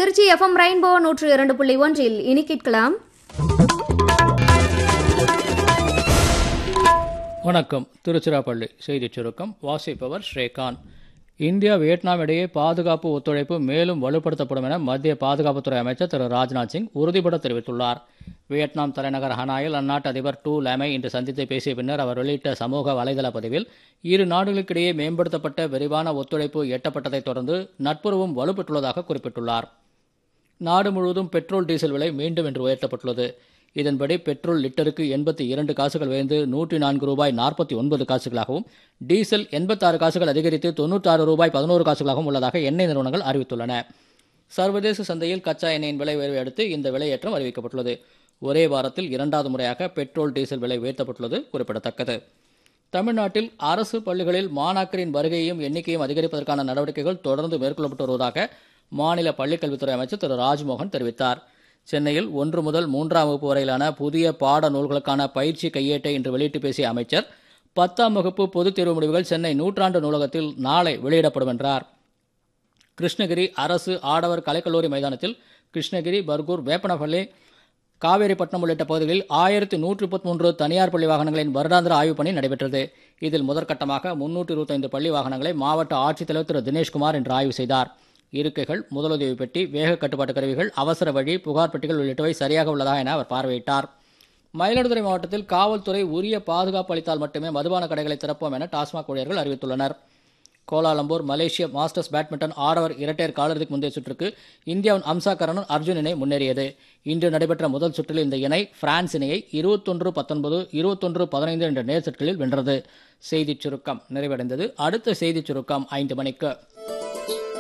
Trichy FM rainbow நூற்று இரண்டு புள்ளி ஒன்றில் இனி கேட்கலாம் வணக்கம் திருச்சிராப்பள்ளி செய்திச் சுருக்கம் வாசிப்பவர் ஸ்ரீகாந்த் இந்தியா வியட்நாம் இடையே பாதுகாப்பு ஒத்துழைப்பு மேலும் வலுப்படுத்தப்படும் என மத்திய பாதுகாப்புத்துறை அமைச்சர் திரு ராஜ்நாத் சிங் உறுதிபட தெரிவித்துள்ளார் வியட்நாம் தலைநகர் ஹனாயில் அந்நாட்டு அதிபர் டூ லேமை இன்று சந்தித்து பேசிய பின்னர் அவர் வெளியிட்ட சமூக வலைதள பதிவில் இரு நாடுகளுக்கிடையே மேம்படுத்தப்பட்ட விரிவான ஒத்துழைப்பு எட்டப்பட்டதைத் தொடர்ந்து நட்புறவும் வலுப்பெற்றுள்ளதாக குறிப்பிட்டுள்ளார் நாடு முழுவதும் பெட்ரோல் டீசல் விலை மீண்டும் இன்று உயர்த்தப்பட்டுள்ளது இதன்படி பெட்ரோல் லிட்டருக்கு எண்பத்தி இரண்டு காசுகள் உயர்ந்து நூற்றி நான்கு ரூபாய் நாற்பத்தி ஒன்பது காசுகளாகவும் டீசல் எண்பத்தாறு காசுகள் அதிகரித்து தொண்ணூற்றாறு ரூபாய் பதினோரு காசுகளாகவும் உள்ளதாக எண்ணெய் நிறுவனங்கள் அறிவித்துள்ளன சர்வதேச சந்தையில் கச்சா எண்ணெயின் விலை உயர்வை அடுத்து இந்த விலையேற்றம் அறிவிக்கப்பட்டுள்ளது ஒரே வாரத்தில் இரண்டாவது முறையாக பெட்ரோல் டீசல் விலை உயர்த்தப்பட்டுள்ளது குறிப்பிடத்தக்கது தமிழ்நாட்டில் அரசு பள்ளிகளில் மாணாக்கரின் வருகையையும் எண்ணிக்கையும் அதிகரிப்பதற்கான நடவடிக்கைகள் தொடர்ந்து மேற்கொள்ளப்பட்டு வருவதாக மாநில பள்ளிக்கல்வித்துறை அமைச்சர் திரு ராஜ்மோகன் தெரிவித்தார் சென்னையில் ஒன்று முதல் மூன்றாம் வகுப்பு வரையிலான புதிய பாட நூல்களுக்கான பயிற்சி கையேட்டை இன்று வெளியிட்டு பேசிய அமைச்சர் பத்தாம் வகுப்பு பொதுத் தேர்வு முடிவுகள் சென்னை நூற்றாண்டு நூலகத்தில் நாளை வெளியிடப்படும் என்றார் கிருஷ்ணகிரி அரசு ஆடவர் கலைக்கல்லூரி மைதானத்தில் கிருஷ்ணகிரி பர்கூர் வேப்பனப்பள்ளி காவேரிப்பட்டினம் உள்ளிட்ட பகுதிகளில் ஆயிரத்தி நூற்றி முப்பத்தி மூன்று தனியார் பள்ளி வாகனங்களின் வருடாந்திர ஆய்வுப் பணி நடைபெற்றது இதில் முதற்கட்டமாக முன்னூற்றி இருபத்தைந்து பள்ளி வாகனங்களை மாவட்ட ஆட்சித்தலைவர் திரு தினேஷ்குமார் இன்று ஆய்வு செய்தார் இருக்கைகள் முதலுதவி பெட்டி வேக கட்டுப்பாட்டு கருவிகள் அவசர வழி புகார் பெட்டிகள் உள்ளிட்டவை சரியாக உள்ளதா என அவர் பார்வையிட்டார் மயிலாடுதுறை மாவட்டத்தில் காவல்துறை உரிய பாதுகாப்பு அளித்தால் மட்டுமே மதுபான கடைகளை திறப்போம் என டாஸ்மாக் ஊழியர்கள் அறிவித்துள்ளனர் கோலாலம்பூர் மலேசிய மாஸ்டர்ஸ் பேட்மிண்டன் ஆடவர் இரட்டையர் காலிறுதிக்கு முந்தைய சுற்றுக்கு இந்தியாவின் அம்சா கரனும் அர்ஜுன் இணை முன்னேறியது இன்று நடைபெற்ற முதல் சுற்றில் இந்த இணை பிரான்ஸ் இணையை இருபத்தொன்று பத்தொன்பது இருபத்தொன்று பதினைந்து என்ற நேர் செட்களில் வென்றது செய்திச் சுருக்கம் நிறைவடைந்தது அடுத்த செய்திச் சுருக்கம் ஐந்து மணிக்கு